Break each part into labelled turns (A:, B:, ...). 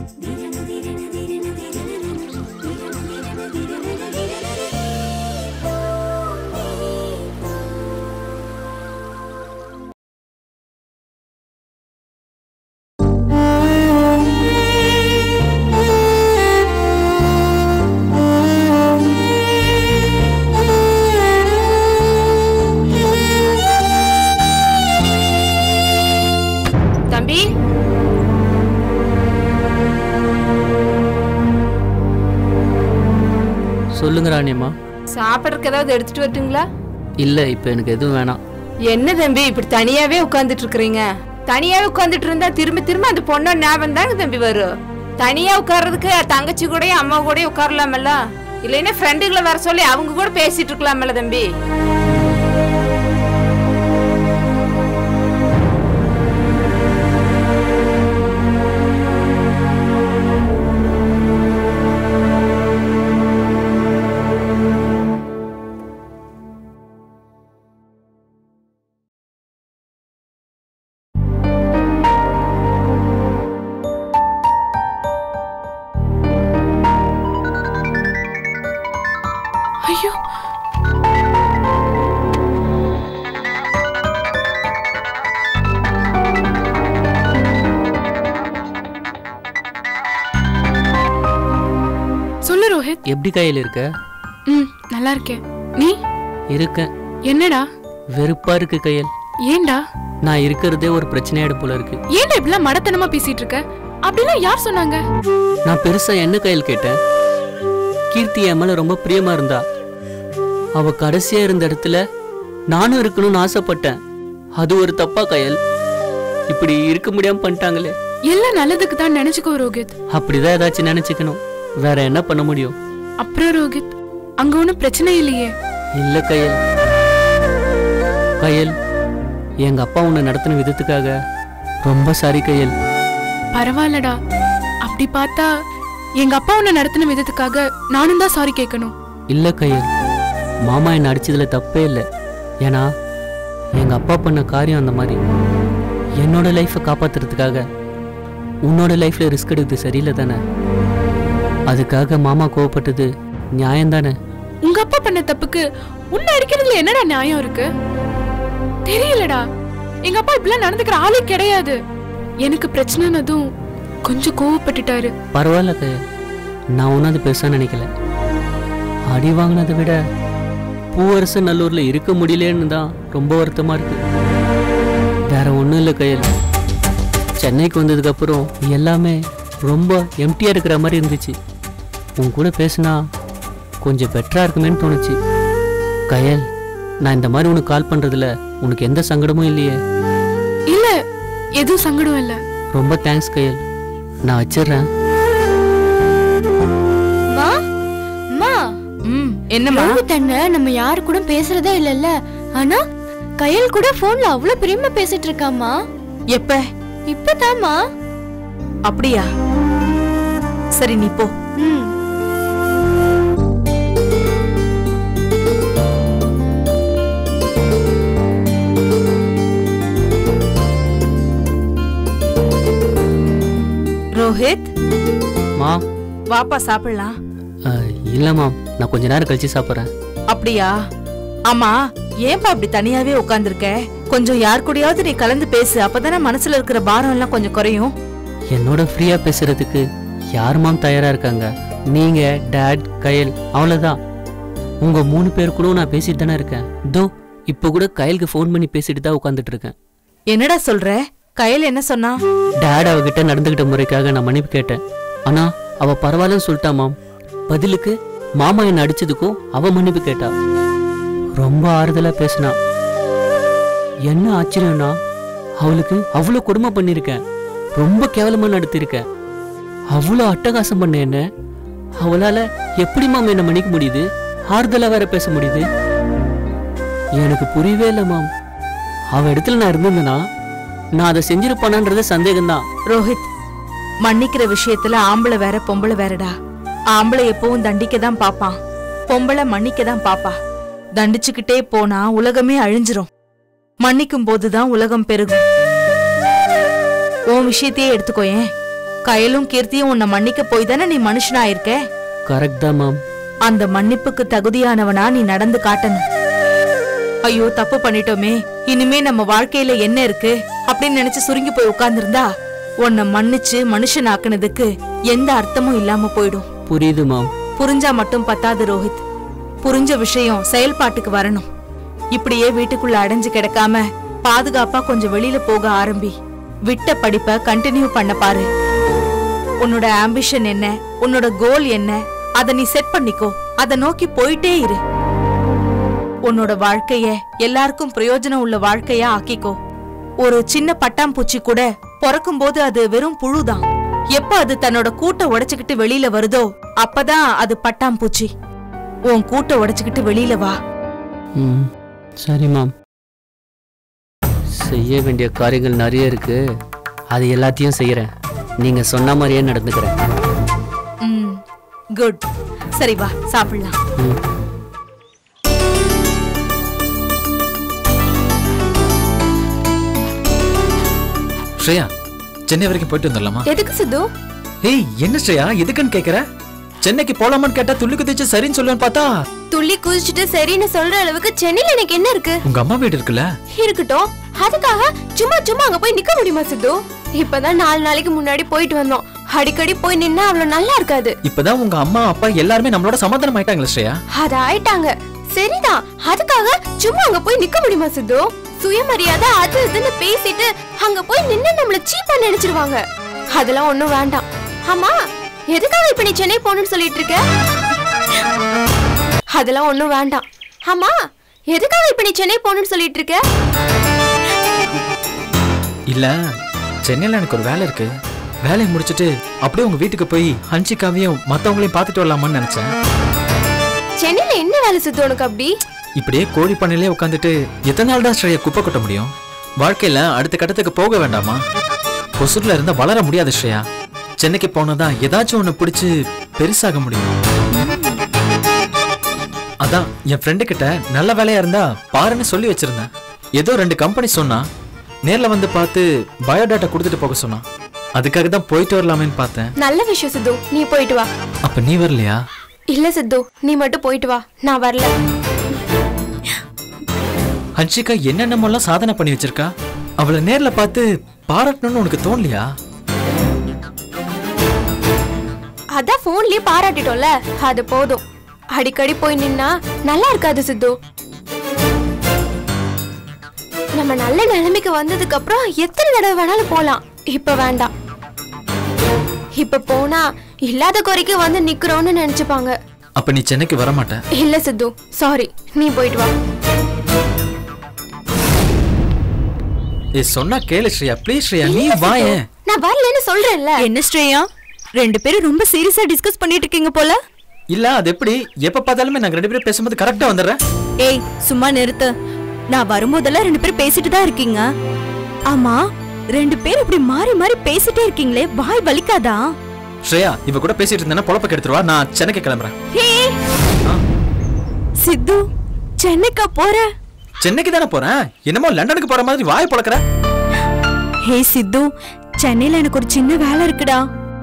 A: தம்பி
B: சொல்லுங்க ராணியம்மா
A: சாப்பிட்றதுக்கு ஏதாவது எடுத்துட்டு வரட்டுங்களா
B: இல்லை இப்போ எனக்கு எதுவும் வேணாம்
A: என்ன தம்பி இப்படி தனியாவே உட்கார்ந்துட்டு இருக்கிறீங்க தனியாவே உட்கார்ந்துட்டு இருந்தா திரும்ப திரும்ப அந்த பொண்ணோட ஞாபகம் தாங்க தம்பி வரும் தனியா உட்கார்றதுக்கு தங்கச்சி கூடயும் அம்மா கூடயும் உட்காரலாமல்ல இல்லைன்னா ஃப்ரெண்டுகளை வர சொல்லி அவங்க கூட பேசிட்டு இருக்கலாமல்ல தம்பி
C: ஐயோ சொல்லு ரோஹித்
B: எப்படி கையில் இருக்க
C: ம் நல்லா இருக்கேன் நீ
B: இருக்கேன்
C: என்னடா
B: வெறுப்பா இருக்கு கையல்
C: ஏன்டா
B: நான் இருக்கிறதே ஒரு பிரச்சனையாடு போல இருக்கு
C: ஏன்டா இப்படிலாம் மடத்தனமா பேசிட்டு இருக்க அப்படிலாம் யார் சொன்னாங்க
B: நான் பெருசா என்ன கையில் கேட்டேன் கீர்த்தி என் மேல ரொம்ப பிரியமா இருந்தா அவ கடைசியா இருந்த இடத்துல நானும் இருக்கணும்னு ஆசைப்பட்டேன் அது ஒரு தப்பா கையல் இப்படி இருக்க முடியாம பண்ணிட்டாங்களே
C: எல்லாம் நல்லதுக்கு தான் நினைச்சுக்கோ ரோஹித்
B: அப்படிதான் ஏதாச்சும் நினைச்சுக்கணும் வேற என்ன பண்ண முடியும்
C: அப்புறம் ரோஹித் அங்க ஒன்றும் பிரச்சனை இல்லையே
B: இல்ல கையல் கையல் எங்க அப்பா உன்னை நடத்தின விதத்துக்காக ரொம்ப சாரி கையல்
C: பரவாயில்லடா அப்படி பார்த்தா எங்க அப்பா உன்னை நடத்தின விதத்துக்காக நானும் தான் சாரி கேட்கணும்
B: இல்ல கையல் மாமா என்னை அடிச்சதுல தப்பே இல்லை ஏன்னா எங்க அப்பா பண்ண காரியம் அந்த மாதிரி என்னோட லைஃப்பை காப்பாத்துறதுக்காக உன்னோட லைஃப்ல ரிஸ்க் எடுக்கிறது சரியில்லை தானே அதுக்காக மாமா கோவப்பட்டது நியாயம் தானே
C: உங்க அப்பா பண்ண தப்புக்கு உன்னை அடிக்கிறதுல என்னடா நியாயம் இருக்கு தெரியலடா எங்க அப்பா இப்படிலாம் நடந்துக்கிற ஆளே கிடையாது எனக்கு பிரச்சனைனதும் கொஞ்சம் கோவப்பட்டுட்டாரு
B: பரவாயில்ல கையல் நான் ஒன்றும் அது பெருசா நினைக்கல அடி வாங்கினதை விட பூவரசு நல்லூர்ல இருக்க முடியலன்னு தான் ரொம்ப வருத்தமா இருக்கு வேற ஒன்றும் இல்லை கையல் சென்னைக்கு வந்ததுக்கு அப்புறம் எல்லாமே ரொம்ப எம்டியா இருக்கிற மாதிரி இருந்துச்சு உன் கூட பேசினா கொஞ்சம் பெட்டரா இருக்குமேன்னு தோணுச்சு கயல் நான் இந்த மாதிரி உனக்கு கால் பண்றதுல உனக்கு எந்த சங்கடமும் இல்லையே
C: இல்ல எதுவும் சங்கடம் இல்ல
B: ரொம்ப தேங்க்ஸ் கயல் நான் வச்சிடுறேன்
D: மா மா
A: ம் என்னம்மா
D: ரோஹித் அண்ணன் நம்ம யாரு கூட பேசுறதே இல்லல்ல ஆனா கையல் கூட போன்ல அவ்வளவு பிரியமா பேசிட்டு இருக்காமா
A: எப்ப
D: இப்பதாம்மா
A: அப்படியா சரி நீ போ
D: ம்
A: ரோஹித்
B: மா
A: வாப்பா சாப்பிடலாம்
B: அஹ், இல்ல மாம் நான் கொஞ்ச நேரம் கழிச்சு சாப்பிட்றேன்
A: அப்படியா ஆமா ஏன்பா அப்படி தனியாவே உட்கார்ந்திருக்க கொஞ்சம் யார் கூடயாவது நீ கலந்து பேசு அப்பதானே மனசுல இருக்கிற பாரம் எல்லாம் கொஞ்சம் குறையும்
B: என்னோட ஃப்ரீயா பேசுறதுக்கு யார் மாம் தயாரா இருக்காங்க நீங்க டேட் கயல் அவ்வளவுதான் உங்க மூணு பேர் கூட நான் பேசிட்டு தானே இருக்கேன் தோ இப்போ கூட கயலுக்கு ஃபோன் பண்ணி பேசிட்டு தான் உட்காந்துட்டு இருக்கேன்
A: என்னடா சொல்ற கயல் என்ன சொன்னா
B: டேட் அவகிட்ட நடந்துகிட்ட முறைக்காக நான் மன்னிப்பு கேட்டேன் ஆனா அவ பரவாயில்லன்னு சொல்லிட்டா மாம் பதிலுக்கு மாமா என்ன அடிச்சதுக்கும் அவ மன்னிப்பு கேட்டா ரொம்ப ஆறுதலா பேசினா என்ன ஆச்சரியம்னா அவளுக்கு அவ்வளோ கொடுமை பண்ணியிருக்கேன் ரொம்ப கேவலமா நடத்திருக்கேன் அவ்வளோ அட்டகாசம் பண்ண என்ன அவளால எப்படி மாம் என்ன மன்னிக்க முடியுது ஆறுதலா வேற பேச முடியுது எனக்கு புரியவே இல்லை மாம் அவ இடத்துல நான் இருந்திருந்தேனா நான் அதை செஞ்சிருப்பானான்றது சந்தேகம்தான்
A: ரோஹித் மன்னிக்கிற விஷயத்துல ஆம்பளை வேற பொம்பளை வேறடா ஆம்பளை எப்பவும் தண்டிக்க தான் பாப்பான் பொம்பளை மன்னிக்க தான் பாப்பா தண்டிச்சுக்கிட்டே போனா உலகமே அழிஞ்சிரும் மன்னிக்கும் போதுதான் உலகம் பெருகும் உன் விஷயத்தையே எடுத்துக்கோயேன்
E: கயலும் கீர்த்தியும் உன்னை மன்னிக்க போய் தானே நீ மனுஷனா இருக்க
B: கரெக்ட் தான் மாம்
E: அந்த மன்னிப்புக்கு தகுதியானவனா நீ நடந்து காட்டணும் ஐயோ தப்பு பண்ணிட்டோமே இனிமே நம்ம வாழ்க்கையில என்ன இருக்கு அப்படின்னு நினைச்சு சுருங்கி போய் உட்கார்ந்திருந்தா உன்னை மன்னிச்சு மனுஷனாக்குனதுக்கு எந்த அர்த்தமும் இல்லாம போயிடும்
B: புரியுது மாம்
E: புரிஞ்சா மட்டும் பத்தாது ரோஹித் புரிஞ்ச விஷயம் செயல்பாட்டுக்கு வரணும் இப்படியே வீட்டுக்குள்ள அடைஞ்சு கிடக்காம பாதுகாப்பா கொஞ்சம் வெளியில போக ஆரம்பி விட்ட படிப்பை கண்டினியூ பண்ண பாரு உன்னோட ஆம்பிஷன் என்ன உன்னோட கோல் என்ன அத நீ செட் பண்ணிக்கோ அத நோக்கி போயிட்டே இரு உன்னோட வாழ்க்கைய எல்லாருக்கும் பிரயோஜனம் உள்ள வாழ்க்கையா ஆக்கிக்கோ ஒரு சின்ன பட்டாம்பூச்சி கூட பிறக்கும் போது அது வெறும் புழுதான் எப்ப அது தன்னோட கூட்டை உடைச்சுக்கிட்டு வெளியில வருதோ அப்பதான் அது பட்டாம்பூச்சி உன் கூட்டை உடைச்சுக்கிட்டு வெளியில வா
B: ம் சரி மாம் செய்ய வேண்டிய காரியங்கள் நிறைய இருக்கு அது எல்லாத்தையும் செய்யறேன் நீங்க சொன்ன மாதிரியே நடந்துக்கிறேன்
E: ம் குட் சரி வா சாப்பிடலாம்
B: ம்
F: ஸ்ரேயா சென்னை வரைக்கும் போயிட்டு வந்துடலாமா
D: எதுக்கு சித்து
F: ஏய் என்ன ஸ்ரேயா எதுக்குன்னு கேக்குற சென்னைக்கு போலாமான்னு கேட்டா துள்ளி குதிச்சு சரின்னு சொல்லுவேன்னு பார்த்தா
D: துள்ளி குதிச்சுட்டு சரின்னு சொல்ற அளவுக்கு சென்னையில எனக்கு என்ன இருக்கு
F: உங்க அம்மா வீடு இருக்குல்ல
D: இருக்கட்டும் அதுக்காக சும்மா சும்மா அங்க போய் நிக்க முடியுமா சித்து இப்பதான் நாலு நாளைக்கு முன்னாடி போயிட்டு வந்தோம் அடிக்கடி போய் நின்னா அவ்வளவு நல்லா இருக்காது
F: இப்பதான் உங்க அம்மா அப்பா எல்லாருமே நம்மளோட சமாதானம் ஆயிட்டாங்களே ஸ்ரேயா
D: அது ஆயிட்டாங்க சரிதான் அதுக்காக சும்மா அங்க போய் நிக்க முடியுமா சித்து சுயமரியாதை அது இதுன்னு பேசிட்டு அங்க போய் நின்னு நம்மள சீப்பா நினைச்சிருவாங்க அதெல்லாம் ஒண்ணும் வேண்டாம் ஆமா எதுக்காக இப்ப நீ சென்னை போகணும்னு சொல்லிட்டு இருக்க அதெல்லாம் ஒண்ணும் வேண்டாம் ஆமா எதுக்காக இப்ப நீ சென்னை போகணும்னு சொல்லிட்டு இருக்க
F: இல்ல சென்னையில எனக்கு ஒரு வேலை இருக்கு வேலையை முடிச்சிட்டு அப்படியே உங்க வீட்டுக்கு போய் ஹன்சிகாவையும் மத்தவங்களையும் பார்த்துட்டு வரலாமான்னு நினைச்சேன்
D: சென்னையில என்ன வேலை சித்து உனக்கு அப்படி
F: இப்படியே கோழி பண்ணையிலே உட்காந்துட்டு எத்தனை நாள் தான் ஸ்ரேயா குப்பை கொட்ட முடியும் வாழ்க்கையில அடுத்த கட்டத்துக்கு போக வேண்டாமா கொசுர்ல இருந்தா வளர முடியாது ஸ்ரேயா சென்னைக்கு போனதான் ஏதாச்சும் ஒண்ணு பிடிச்சு பெருசாக முடியும் அதான் என் ஃப்ரெண்டு கிட்ட நல்ல வேலையா இருந்தா பாருன்னு சொல்லி வச்சிருந்தேன் ஏதோ ரெண்டு கம்பெனி சொன்னா நேர்ல வந்து பார்த்து பயோடாட்டா கொடுத்துட்டு போக சொன்னான் அதுக்காக தான் போயிட்டு வரலாமேன்னு பார்த்தேன்
D: நல்ல விஷயம் சித்து நீ போயிட்டு வா
F: அப்ப நீ வரலையா
D: இல்ல சித்து நீ மட்டும் போயிட்டு வா நான் வரல
F: ஹன்ஷிகா என்னென்னமோலாம் சாதனை பண்ணி வச்சிருக்கா அவளை நேர்ல பார்த்து பாராட்டணும்னு உனக்கு தோணலையா
D: அதான் போன்லயே பாராட்டிட்டோம்ல அது போதும் அடிக்கடி போய் நின்னா நல்லா இருக்காது சித்து நம்ம நல்ல நிலைமைக்கு வந்ததுக்கு அப்புறம் எத்தனை தடவை வேணாலும் போலாம் இப்ப வேண்டாம் இப்ப போனா இல்லாத குறைக்கு வந்து நிக்கிறோம்னு நினைச்சுப்பாங்க
F: அப்ப நீ சென்னைக்கு வர மாட்ட
D: இல்ல சித்து சாரி நீ போயிட்டு வா
F: ஏ சொன்னா கேளு ஸ்ரீயா ப்ளீஸ் ஸ்ரீயா நீ வாயேன்
D: நான் வரலன்னு சொல்றேன்ல
E: என்ன ஸ்ரேயா ரெண்டு பேரும் ரொம்ப சீரியஸா டிஸ்கஸ் பண்ணிட்டு இருக்கீங்க போல
F: இல்ல அது எப்படி எப்ப பார்த்தாலுமே நாங்க ரெண்டு பேரும் பேசும்போது கரெக்டா வந்துடுறேன்
E: ஏய் சும்மா நிறுத்து நான் வரும்போதெல்லாம் ரெண்டு பேரும் பேசிட்டு தான் இருக்கீங்க ஆமா ரெண்டு பேரும் இப்படி மாறி மாறி பேசிட்டே இருக்கீங்களே வாய் வலிக்காதா
F: ஸ்ரேயா இவ கூட பேசிட்டு இருந்தேன்னா பொழப்ப கெடுத்துருவா நான் சென்னைக்கு கிளம்புறேன்
E: ஹே சித்து சென்னைக்கா போற
F: சென்னைக்கு தானே போறேன் என்னமோ லண்டனுக்கு போற மாதிரி வாய் பொழக்கிற
E: ஹே சித்து சென்னையில எனக்கு ஒரு சின்ன வேலை இருக்குடா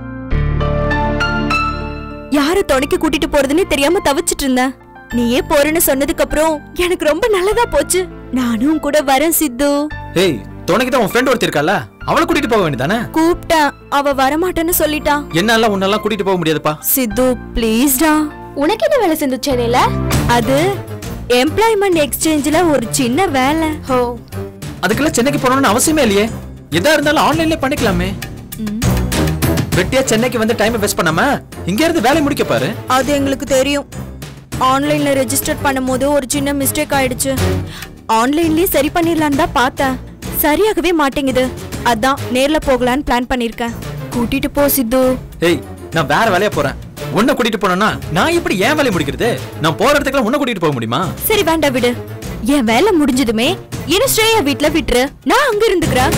E: யார துணைக்கு கூட்டிட்டு போறதுன்னு தெரியாம தவிச்சிட்டு இருந்தேன் நீயே போறேன்னு சொன்னதுக்கு அப்புறம் எனக்கு ரொம்ப நல்லதா போச்சு நானும் கூட வரேன் சித்து
F: ஏய் துணைக்கு தான் உன் ஃப்ரெண்ட் ஒருத்தி இருக்கால அவளை கூட்டிட்டு போக வேண்டியதானே
E: கூப்பிட்டேன் அவ வரமாட்டேன்னு சொல்லிட்டா
F: என்னால உன்னெல்லாம் கூட்டிட்டு போக முடியாதுப்பா
E: சித்து ப்ளீஸ்டா
D: உனக்கு என்ன வேலை சிந்து சென்னையில
E: அது எம்ப்ளாய்மெண்ட் எக்ஸ்சேஞ்சில் ஒரு சின்ன வேலை
D: ஓ
F: அதுக்கெல்லாம் சென்னைக்கு போகணும்னு அவசியமே இல்லையே எதா இருந்தாலும் ஆன்லைன்லயே பண்ணிக்கலாமே வெட்டியா சென்னைக்கு வந்து டைம் வேஸ்ட் பண்ணாம இங்க இருந்து வேலையை முடிக்க பாரு
E: அது எங்களுக்கு தெரியும் ஆன்லைன்ல ரெஜிஸ்டர் பண்ணும்போது ஒரு சின்ன மிஸ்டேக் ஆயிடுச்சு ஆன்லைன்லயே சரி பண்ணிடலான்னு தான் பார்த்தேன் சரியாகவே மாட்டேங்குது அதான் நேர்ல போகலான்னு பிளான் பண்ணிருக்கேன் கூட்டிட்டு போ சித்து
F: ஏய் நான் வேற வேலையா போறேன் உன்னை கூட்டிட்டு போனேன்னா நான் எப்படி ஏன் வேலையை முடிக்கிறது நான் போற இடத்துக்குலாம் உன்னை கூட்டிட்டு போக முடியுமா
E: சரி வேண்டாம் விடு என் வேலை முடிஞ்சதுமே என்ன ஸ்ரேயா வீட்ல விட்டுரு நான் அங்க இருந்துக்கிறேன்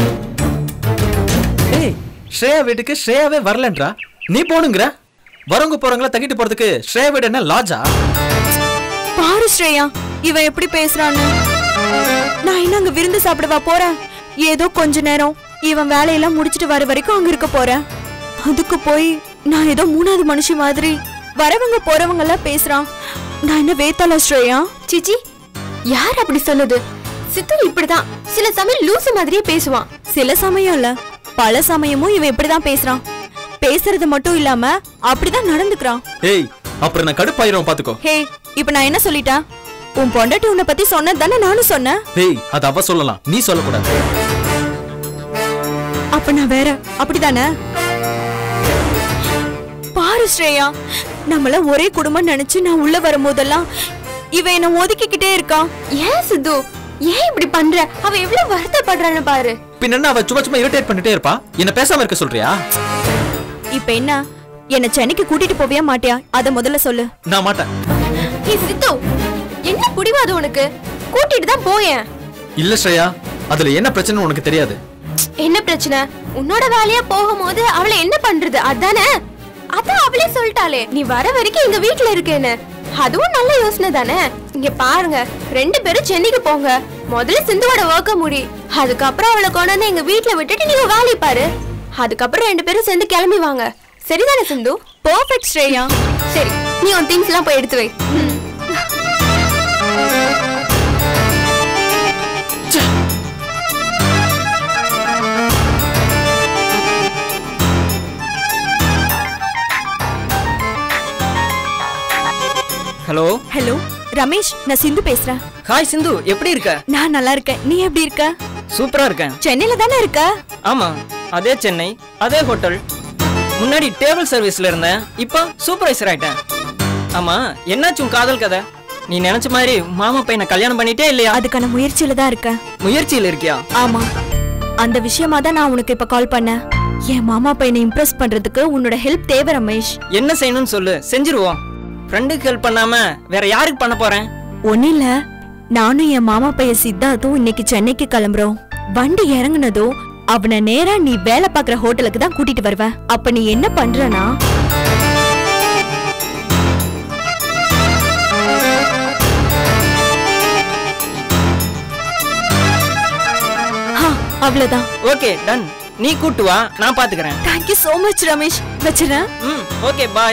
F: ஏய் ஸ்ரேயா வீட்டுக்கு ஸ்ரேயாவே வரலன்றா நீ போணுங்கிற வரவங்க போறவங்கள தங்கிட்டு போறதுக்கு ஸ்ரேயா வீடு என்ன லாஜா
E: பாரு ஸ்ரேயா இவன் எப்படி பேசுறான்னு நான் என்ன அங்க விருந்து சாப்பிடவா போறேன் ஏதோ கொஞ்ச நேரம் இவன் வேலையெல்லாம் முடிச்சிட்டு வர வரைக்கும் அங்க இருக்க போறேன்
G: அதுக்கு போய் நான் ஏதோ மூணாவது மனுஷி மாதிரி வரவங்க போறவங்க எல்லாம் பேசுறான் நான் என்ன வேத்தாளா ஸ்ரேயா
D: சிச்சி யார் அப்படி சொன்னது சித்து இப்படிதான் சில சமயம் லூசு மாதிரியே பேசுவான்
G: சில சமயம் இல்ல பல சமயமும் இவன் இப்படிதான் பேசுறான் பேசுறது மட்டும் இல்லாம அப்படிதான் நடந்துக்கிறான்
F: ஏய் அப்புறம் நான் கடுப்பாயிரும் பாத்துக்கோ
G: ஹே இப்ப நான் என்ன சொல்லிட்டேன் உன் பொண்டாட்டி உன்னை பத்தி சொன்னது தானே நானும் சொன்னேன்
F: ஏய் அது அவ சொல்லலாம் நீ சொல்லக்கூடாது
G: அப்ப நான் வேற அப்படிதானே பாரு ஸ்ரேயா நம்மள ஒரே குடும்பம் நினைச்சு நான் உள்ள வரும்போதெல்லாம் இவன் என்ன ஒதுக்கிக்கிட்டே இருக்கான்
D: ஏன் சித்து ஏன் இப்படி பண்ற அவ எவ்வளவு வருத்தப்படுறான்னு பாரு
F: பின்ன என்ன அவ சும்மா சும்மா இரிட்டேட் பண்ணிட்டே இருப்பா என்ன பேசாம இருக்க சொல்றியா
G: இப்ப என்ன என்ன சென்னைக்கு கூட்டிட்டு போவியா மாட்டியா அத முதல்ல சொல்லு
F: நான் மாட்டேன்
D: ஏய் சித்து என்ன புடிவாது உனக்கு கூட்டிட்டு தான் போயேன்
F: இல்ல ஸ்ரேயா அதுல என்ன பிரச்சனை உனக்கு தெரியாது
D: என்ன பிரச்சனை உன்னோட வேலையா போகும்போது அவளை என்ன பண்றது அதானே அதான் அவளே சொல்லிட்டாளே நீ வர வரைக்கும் எங்க வீட்ல இருக்கேன்னு அதுவும் நல்ல யோசனை தானே இங்க பாருங்க ரெண்டு பேரும் சென்னைக்கு போங்க முதல்ல சிந்துவோட ஒர்க்க முடி அதுக்கப்புறம் அவளை கொண்டு வந்து எங்க வீட்ல விட்டுட்டு நீங்க வேலையை பாரு அதுக்கப்புறம் ரெண்டு பேரும் சேர்ந்து கிளம்பி வாங்க சரிதானே சிந்து
G: பர்ஃபெக்ட் ஸ்ரேயா
D: சரி நீ உன் திங்ஸ் எல்லாம் போய் எடுத்து வை ம்.
H: ஹலோ
G: ஹலோ ரமேஷ் நான் சிந்து பேசுறேன்
H: ஹாய் சிந்து எப்படி இருக்க
G: நான் நல்லா இருக்கேன் நீ எப்படி இருக்க
H: சூப்பரா இருக்கேன்
G: சென்னையில தானே இருக்க
H: ஆமா அதே சென்னை அதே ஹோட்டல் முன்னாடி டேபிள் சர்வீஸ்ல இருந்தேன் இப்போ சூப்பர்வைசர் ஆயிட்டேன் ஆமா என்னாச்சு உன் காதல் கதை நீ நினைச்ச மாதிரி மாமா பையனை கல்யாணம் பண்ணிட்டே இல்லையா
G: அதுக்கான முயற்சியில தான் இருக்கேன்
H: முயற்சியில் இருக்கியா
G: ஆமா அந்த விஷயமா தான் நான் உனக்கு இப்ப கால் பண்ணேன் என் மாமா பையனை இம்ப்ரெஸ் பண்றதுக்கு உன்னோட ஹெல்ப் தேவை ரமேஷ்
H: என்ன செய்யணும்னு சொல்லு செஞ்சிருவோம் ஃப்ரெண்டுக்கு ஹெல்ப் பண்ணாம வேற யாருக்கு பண்ண போறேன்
G: ஒன்னும் இல்ல நானும் என் மாமா பையன் சித்தார்த்தும் இன்னைக்கு சென்னைக்கு கிளம்புறோம் வண்டி இறங்குனதும் அவனை நேரா நீ வேலை பார்க்குற ஹோட்டலுக்கு தான் கூட்டிட்டு வருவேன் அப்ப நீ என்ன பண்றனா ஆ, அவ்வளவுதான்
H: ஓகே டன் நீ கூட்டு வா நான் பாத்துக்கிறேன்
G: தேங்க்யூ so மச் ரமேஷ் வச்சுறேன்
H: ம் ஓகே பாய்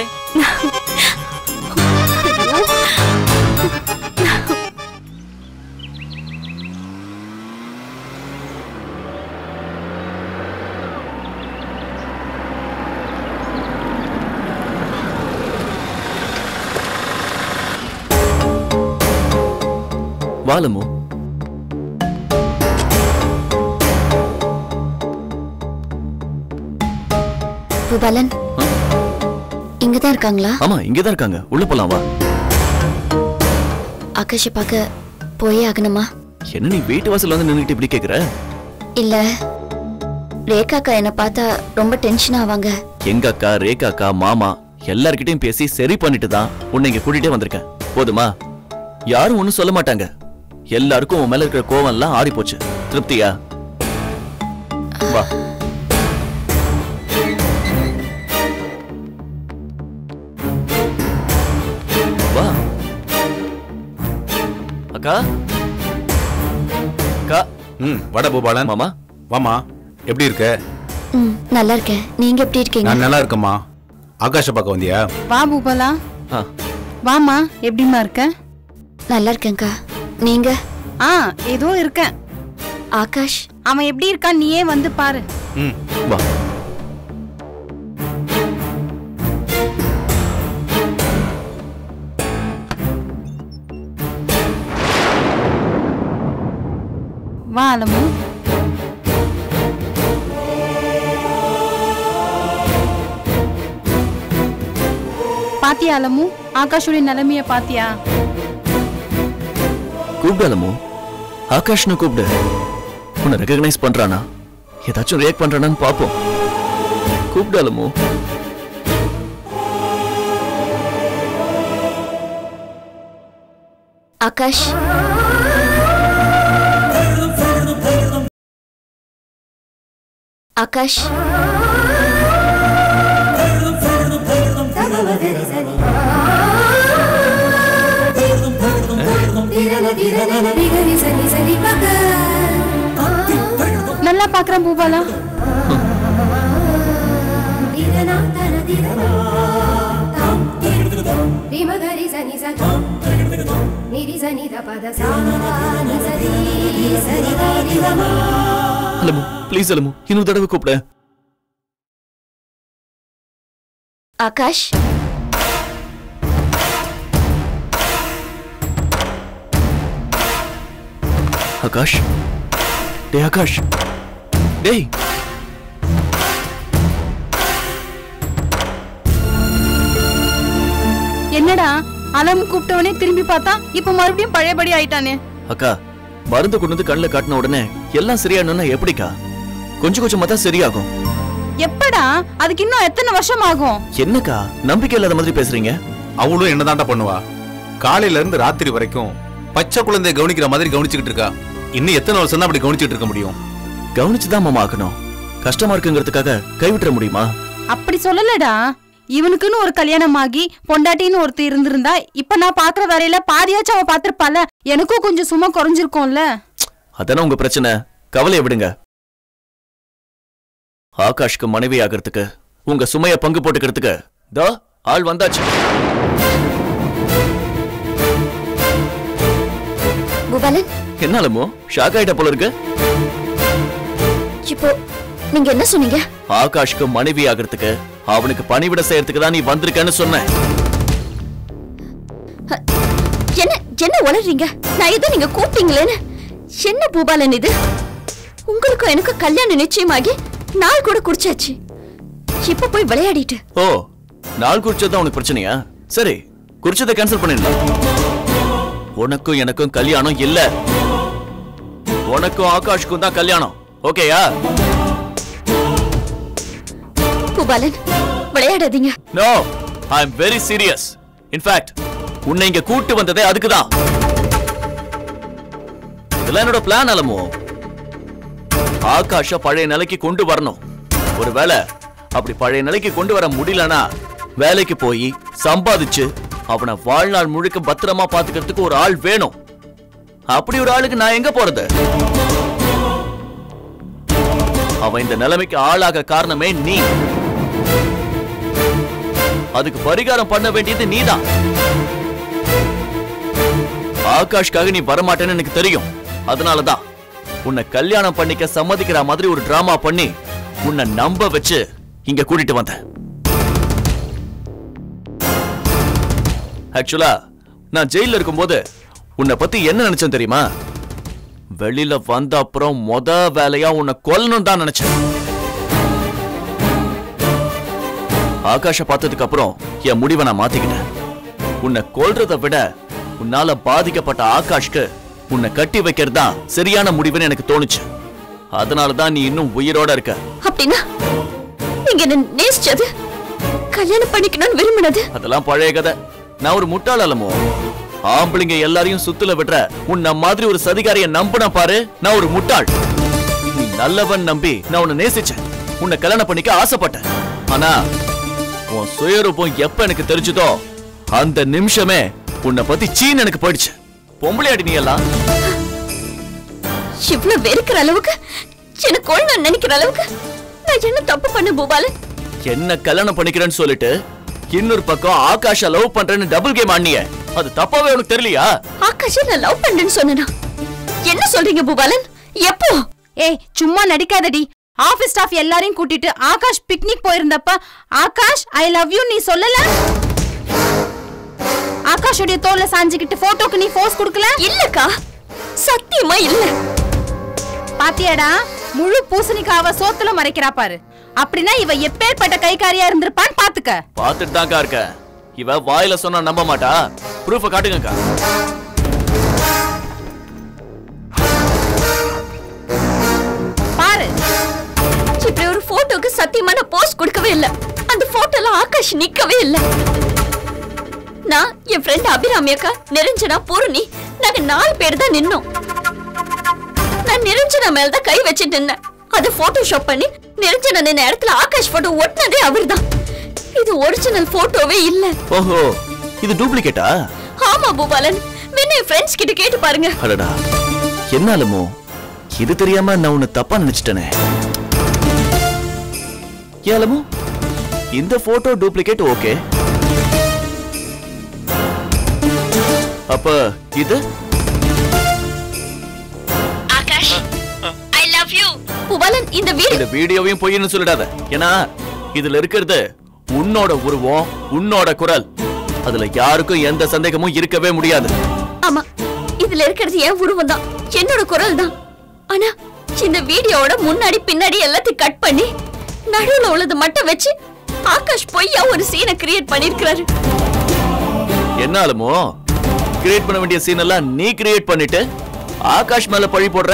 I: வாலமோ
J: பூபாலன் இங்கதான் இருக்காங்களா
I: ஆமா இங்கதான் இருக்காங்க உள்ள போலாம் வா
J: ஆகாஷை பார்க்க போயே ஆகணுமா
I: என்ன நீ வீட்டு வாசல்ல வந்து நின்னுட்டு இப்படி கேக்குற
J: இல்ல ரேகாக்கா என்ன பார்த்தா ரொம்ப டென்ஷன் ஆவாங்க
I: எங்க அக்கா ரேகா அக்கா மாமா எல்லார்கிட்டயும் பேசி சரி பண்ணிட்டு தான் உன்னை இங்க கூட்டிட்டே வந்திருக்கேன் போதுமா யாரும் ஒண்ணும் சொல்ல மாட்டாங்க எல்லாருக்கும் உன் மேல இருக்கிற கோவம் எல்லாம் ஆறி போச்சு திருப்தியா வா வா அக்கா அக்கா
K: ம் வட பூபாலன்
I: மாமா
K: வாமா எப்படி இருக்க
J: ம் நல்லா இருக்கேன் நீங்க எப்படி இருக்கீங்க
K: நான் நல்லா இருக்கேம்மா ஆகாஷ பார்க்க வந்தியா
L: வா பூபாலா
I: ஆ
L: வாமா எப்படிம்மா இருக்க
J: நல்லா இருக்கேன்க்கா நீங்க
L: ஆ ஏதோ இருக்கேன்
J: ஆகாஷ்
L: அவன் எப்படி இருக்கான் நீயே வந்து பாரு
K: ம்
I: வா
L: வா அலமு பாத்தியா அலமு ஆகாஷுடைய நிலைமைய பாத்தியா
I: கூப்பிடாலமோ ஆகாஷ்னு கூப்பிடு உன்னை ரெகக்னைஸ் பண்றானா ஏதாச்சும் ரியாக்ட் பண்றானான்னு பாப்போம் கூப்பிடாலமோ
J: ஆகாஷ் ஆகாஷ்
L: நல்லா பாக்குறேன் பூபாலா
I: அலமு ப்ளீஸ் அலமு இன்னொரு தடவை கூப்பிடு
J: ஆகாஷ்
I: ஆகாஷ் டேய் ஆகாஷ் டேய்
L: என்னடா அலம் கூப்பிட்டவனே திரும்பி பார்த்தா இப்ப மறுபடியும் பழையபடி ஆயிட்டானே
I: அக்கா மருந்து கொண்டு வந்து கண்ணில் காட்டின உடனே எல்லாம் சரியானுன்னா எப்படிக்கா கொஞ்சம் கொஞ்சமா தான் சரியாகும்
L: எப்படா அதுக்கு இன்னும் எத்தனை வருஷம் ஆகும்
I: என்னக்கா நம்பிக்கை இல்லாத மாதிரி பேசுறீங்க
K: அவளும் என்னதான்டா பண்ணுவா காலையில இருந்து ராத்திரி வரைக்கும் பச்சை குழந்தைய கவனிக்கிற மாதிரி கவனிச்சுக்கிட்டு இருக்கா இன்னும் எத்தனை வருஷம் தான் அப்படி கவனிச்சுட்டு இருக்க முடியும்
I: கவனிச்சுதான் மாமா ஆக்கணும் கஷ்டமா இருக்குங்கிறதுக்காக கைவிட்டுற முடியுமா
L: அப்படி சொல்லலடா இவனுக்குன்னு ஒரு கல்யாணம் ஆகி பொண்டாட்டின்னு ஒருத்தர் இருந்திருந்தா இப்ப நான் பாக்குற வேலையில பாதியாச்சும் அவ பாத்திருப்பால எனக்கும் கொஞ்சம் சும்மா குறைஞ்சிருக்கும்ல
I: அதானே உங்க பிரச்சனை கவலையை விடுங்க ஆகாஷ்க்கு மனைவி ஆகிறதுக்கு உங்க சுமைய பங்கு போட்டுக்கிறதுக்கு தோ ஆள் வந்தாச்சு
J: பூபாலன்
I: என்னாலமோ ஷாக் ஆயிட்ட போல இருக்கு
J: இப்போ நீங்க என்ன சொன்னீங்க
I: ஆகாஷ்க்கு மனைவி ஆகிறதுக்கு அவனுக்கு பணிவிட செய்யறதுக்கு தான் நீ வந்திருக்கன்னு சொன்ன
J: என்ன என்ன உளறீங்க நான் ஏதோ நீங்க கூப்பிட்டீங்களேன்னு என்ன பூபாலன் இது உங்களுக்கும் எனக்கு கல்யாணம் நிச்சயமாகி நாள் கூட குடிச்சாச்சு இப்ப போய் விளையாடிட்டு
I: ஓ நாள் குறிச்சதுதான் உனக்கு பிரச்சனையா சரி குறிச்சதை கேன்சல் பண்ணிடலாம் உனக்கும் எனக்கும் கல்யாணம் இல்ல உனக்கும் ஆகாஷ்க்கும் தான் கல்யாணம் ஓகேயா
J: பூபாலன் விளையாடாதீங்க
I: no I am very serious in fact உன்னை இங்க கூட்டு வந்ததே அதுக்குதான் இதெல்லாம் என்னோட பிளான் அலமோ ஆகாஷ பழைய நிலைக்கு கொண்டு வரணும் ஒருவேளை அப்படி பழைய நிலைக்கு கொண்டு வர முடியலனா வேலைக்கு போய் சம்பாதிச்சு அவனை வாழ்நாள் முழுக்க பத்திரமா பாத்துக்கிறதுக்கு ஒரு ஆள் வேணும் அப்படி ஒரு ஆளுக்கு நான் எங்க போறது அவன் இந்த நிலைமைக்கு ஆளாக காரணமே நீ அதுக்கு பரிகாரம் பண்ண வேண்டியது நீதான் ஆகாஷ்காக நீ வரமாட்டேன்னு எனக்கு தெரியும் அதனாலதான் உன்னை கல்யாணம் பண்ணிக்க சம்மதிக்கிற மாதிரி ஒரு டிராமா பண்ணி உன்னை நம்ப வச்சு இங்க கூட்டிட்டு வந்தேன் ஆக்சுவலா நான் ஜெயில இருக்கும்போது உன்னை பத்தி என்ன நினைச்சேன் தெரியுமா வெளியில வந்த அப்புறம் மொத வேலையா உன்னை கொல்லணும் தான் நினைச்சேன் ஆகாஷ பார்த்ததுக்கு அப்புறம் என் முடிவை நான் மாத்திக்கிட்டேன் உன்னை கொல்றதை விட உன்னால பாதிக்கப்பட்ட ஆகாஷ்க்கு உன்னை கட்டி வைக்கிறது தான் சரியான முடிவுன்னு எனக்கு தோணுச்சு அதனால தான் நீ இன்னும் உயிரோட இருக்க
J: அப்படின்னா நீங்க என்ன நேசிச்சது கல்யாணம் பண்ணிக்கணும்னு விரும்பினது
I: அதெல்லாம் பழைய கதை நான் ஒரு முட்டாள் அல்லமோ ஆம்பளைங்க எல்லாரையும் சுத்துல விடுற உன்ன மாதிரி ஒரு சதிகாரிய நம்புன பாரு நான் ஒரு முட்டாள் நீ நல்லவன் நம்பி நான் உன்னை நேசிச்சேன் உன்னை கல்யாணம் பண்ணிக்க ஆசைப்பட்டேன் ஆனா உன் சுயரூபம் எப்ப எனக்கு தெரிஞ்சதோ அந்த நிமிஷமே உன்னை பத்தி சீன் எனக்கு போயிடுச்சு பொம்பளையாடி நீ எல்லாம்
J: இவ்வளவு வெறுக்கிற அளவுக்கு என்ன கொள்ளணும் நினைக்கிற அளவுக்கு நான் என்ன தப்பு பண்ண பூபாலன்
I: என்ன கல்யாணம் பண்ணிக்கிறேன்னு சொல்லிட்டு இன்னொரு பக்கம் ஆகாஷ லவ் பண்றேன்னு டபுள் கேம் ஆடினியே அது தப்பாவே உனக்கு தெரியலையா
J: ஆகாஷை நான் லவ் பண்றேன்னு சொன்னனா என்ன சொல்றீங்க பூபாலன் எப்போ
L: ஏய் சும்மா நடிக்காதடி ஆபீஸ் ஸ்டாஃப் எல்லாரையும் கூட்டிட்டு ஆகாஷ் பிக்னிக் போயிருந்தப்ப ஆகாஷ் ஐ லவ் யூ நீ சொல்லல ஆகாஷோடைய தோல்ல சாஞ்சுக்கிட்டு போட்டோக்கு நீ போஸ் கொடுக்கல
J: இல்லக்கா சத்தியமா இல்ல
L: பாத்தியாடா முழு பூசணிக்காவ சோத்துல மறைக்கிறா பாரு அப்படின்னா இவ எப்பேற்பட்ட கைகாரியா இருந்திருப்பான்னு பாத்துக்க
I: பார்த்துட்டு தான்க்கா இருக்க இவ வாயில சொன்னா நம்ப மாட்டா ப்ரூஃப காட்டுங்கக்கா
L: பாரு
J: இப்படி ஒரு போட்டோக்கு சத்தியமா நான் போஸ்ட் கொடுக்கவே இல்ல அந்த போட்டோல ஆகாஷ் நிக்கவே இல்ல நான் என் ஃப்ரெண்ட் அபிராமி அக்கா நிரஞ்சனா பூரணி நாங்க நாலு பேர் தான் நின்னோம் நான் நிரஞ்சனா மேல தான் கை வச்சுட்டு நின்னேன் அதை போட்டோஷாப் பண்ணி நிரஞ்சனா நின்ன இடத்துல ஆகாஷ் போட்டோ ஒட்டினதே அவர்தான் இது ஒரிஜினல் போட்டோவே இல்ல
I: ஓஹோ இது டூப்ளிகேட்டா
J: ஆமா பூபாலன் வேணா என் ஃப்ரெண்ட்ஸ் கிட்ட கேட்டு பாருங்க
I: அடடா என்னாலுமோ இது தெரியாம நான் உன்னை தப்பா நினைச்சிட்டேனே ஏலமோ இந்த போட்டோ டூப்ளிகேட் ஓகே அப்ப இது
J: ஆகாஷ் ஐ லவ் யூ புவலன் இந்த வீடு
I: இந்த வீடியோவையும் பொய்ன்னு சொல்லிடாத ஏன்னா இதுல இருக்கிறது உன்னோட உருவம் உன்னோட குரல் அதுல யாருக்கும் எந்த சந்தேகமும் இருக்கவே முடியாது
J: ஆமா இதுல இருக்கிறது என் உருவம் தான் என்னோட குரல் தான் ஆனா இந்த வீடியோவோட முன்னாடி பின்னாடி எல்லாத்தையும் கட் பண்ணி நடுவுல உள்ளது மட்டும் வச்சு ஆகாஷ் பொய்யா ஒரு சீனை கிரியேட் பண்ணிருக்காரு
I: என்னாலுமோ கிரியேட் பண்ண வேண்டிய சீன் எல்லாம் நீ கிரியேட் பண்ணிட்டு ஆகாஷ் மேல பழி போடுற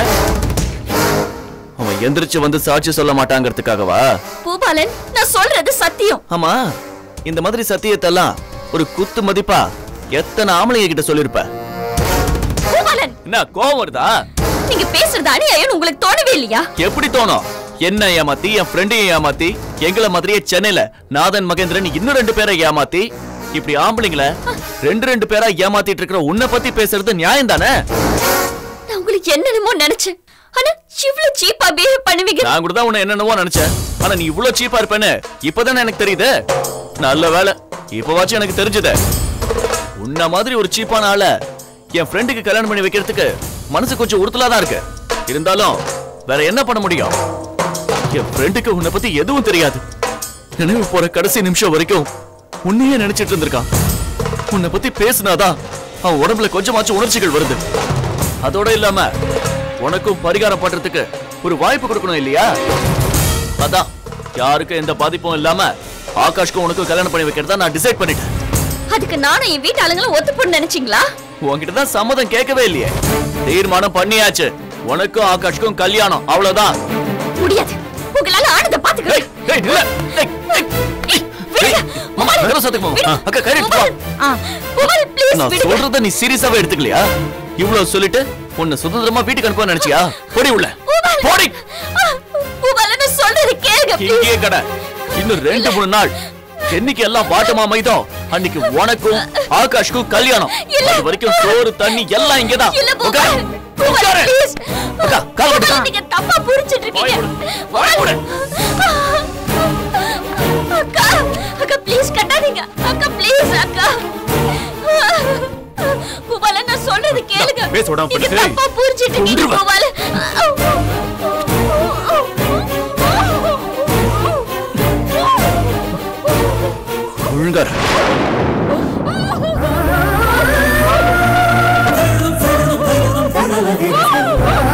I: அவன் எந்திரிச்சு வந்து சாட்சி சொல்ல மாட்டாங்கிறதுக்காகவா
J: பூபாலன் நான் சொல்றது சத்தியம்
I: ஆமா இந்த மாதிரி சத்தியத்தெல்லாம் ஒரு குத்து மதிப்பா எத்தனை ஆம்பளைங்க கிட்ட சொல்லிருப்ப
J: பூபாலன்
I: என்ன கோவம் வருதா
J: நீங்க பேசுறது அநியாயம் உங்களுக்கு தோணவே இல்லையா
I: எப்படி தோணும் என்ன ஏமாத்தி என் ஃப்ரெண்டையும் ஏமாத்தி எங்கள மாதிரியே சென்னையில நாதன் மகேந்திரன் இன்னும் ரெண்டு பேரை ஏமாத்தி இப்படி ஆம்பளைங்கள ரெண்டு ரெண்டு பேரா ஏமாத்திட்டு இருக்கிற உன்னை பத்தி பேசுறது நியாயம் தானே
J: நான் உங்களுக்கு என்னென்னமோ நினைச்சேன் ஆனா இவ்ளோ சீப்பா பிஹேவ் பண்ணுவீங்க
I: நான் கூட தான் உன்னை என்னென்னவோ நினைச்சேன் ஆனா நீ இவ்ளோ சீப்பா இருப்பேன்னு இப்பதானே எனக்கு தெரியுது நல்ல வேலை இப்பவாச்சும் எனக்கு தெரிஞ்சது உன்ன மாதிரி ஒரு சீப்பான ஆள என் ஃப்ரெண்டுக்கு கல்யாணம் பண்ணி வைக்கிறதுக்கு மனசு கொஞ்சம் உறுத்தலா தான் இருக்கு இருந்தாலும் வேற என்ன பண்ண முடியும் என் ஃப்ரெண்டுக்கு உன்னை பத்தி எதுவும் தெரியாது நினைவு போற கடைசி நிமிஷம் வரைக்கும் உன்னையே நினைச்சிட்டு இருந்திருக்கான் உன்னை பத்தி பேசினாதான் அவன் உடம்புல கொஞ்சமாச்சும் உணர்ச்சிகள் வருது அதோட இல்லாம உனக்கும் பரிகாரம் பண்றதுக்கு ஒரு வாய்ப்பு கொடுக்கணும் இல்லையா அதான் யாருக்கும் எந்த பாதிப்பும் இல்லாம ஆகாஷ்க்கும் உனக்கும் கல்யாணம் பண்ணி வைக்கிறதா நான் டிசைட் பண்ணிட்டேன்
J: அதுக்கு நானும் என் வீட்டு ஆளுங்களும் ஒத்து போட்டு நினைச்சீங்களா
I: உன்கிட்ட தான் சம்மதம் கேட்கவே இல்லையே தீர்மானம் பண்ணியாச்சு உனக்கும் ஆகாஷ்க்கும் கல்யாணம் அவ்வளவுதான்
J: முடியாது உங்களால ஆனதை பாத்துக்க
I: ஏய், நில்லு. ஏய், ஏய், ஏய், மாமா, வேற சத்துக்கு மாமா. அக்கா, கை எடுத்து வா. நான் சொல்றத நீ சீரியஸாவே எடுத்துக்கலையா இவ்வளவு சொல்லிட்டு உன்னை சுதந்திரமா வீட்டுக்கு அனுப்ப நினைச்சியா போடி உள்ள போடி
J: பூபாலன் சொல்றது கேளுங்க
I: இங்கேயே
J: please.
I: கடை இன்னும் ரெண்டு மூணு நாள் என்னைக்கு எல்லாம் பாட்டமா மைதோ அன்னைக்கு உனக்கும் ஆகாஷ்க்கும் கல்யாணம் அது வரைக்கும் சோறு தண்ணி எல்லாம் இங்கதான்
J: இல்ல
I: உட்காரு.
J: பூபாலன்
I: உட்காரு.
J: பூபாலன் ப்ளீஸ்
I: அக்கா, கால் போடு.
J: நீங்க தப்பா புரிஞ்சிட்டு இருக்கீங்க பூபாலன். அக்கா அக்கா ப்ளீஸ் கட்டாதீங்க அக்கா ப்ளீஸ் அக்கா பூபாலன் நான் சொல்றது கேளுங்க
K: பேச விடாம
J: நீங்க
K: பண்ணு.
J: தப்பா புரிஞ்சிட்டு இருக்கீங்க
K: கொன்றுவேன்.
J: பூபாலன்
I: ஒழுங்கா இரு.
J: பூபாலன்